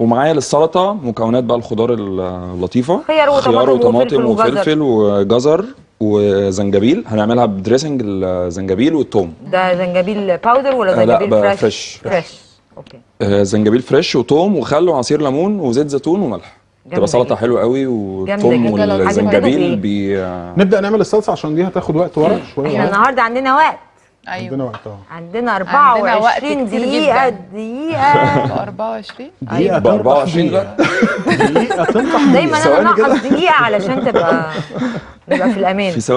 ومعايا للسلطه مكونات بقى الخضار اللطيفه خيار وطماطم خيار وفلفل وطماطم وجزر. وفلفل وجزر وزنجبيل هنعملها بدريسنج الزنجبيل والثوم ده زنجبيل باودر ولا آه، لا، زنجبيل بقى فريش فريش. فريش اوكي آه، زنجبيل فريش وثوم وخل وعصير ليمون وزيت زيتون وملح جامدة تبقى سلطه جدا. حلوه قوي جامدة والثوم جدا. عجبتكم والزنجبيل إيه؟ بي نبدا نعمل الصلصه عشان دي هتاخد وقت ورا شويه احنا أهو. النهارده عندنا وقت ايوه عندنا وقت اهو عندنا وقت 24 كتير دقيقة جداً. دقيقة 24 دقيقه ب 24 تنطح دقيقه دقيقه تنطح دايما انا ثواني كده. نقص دقيقة علشان تبقى نبقى في الأمان في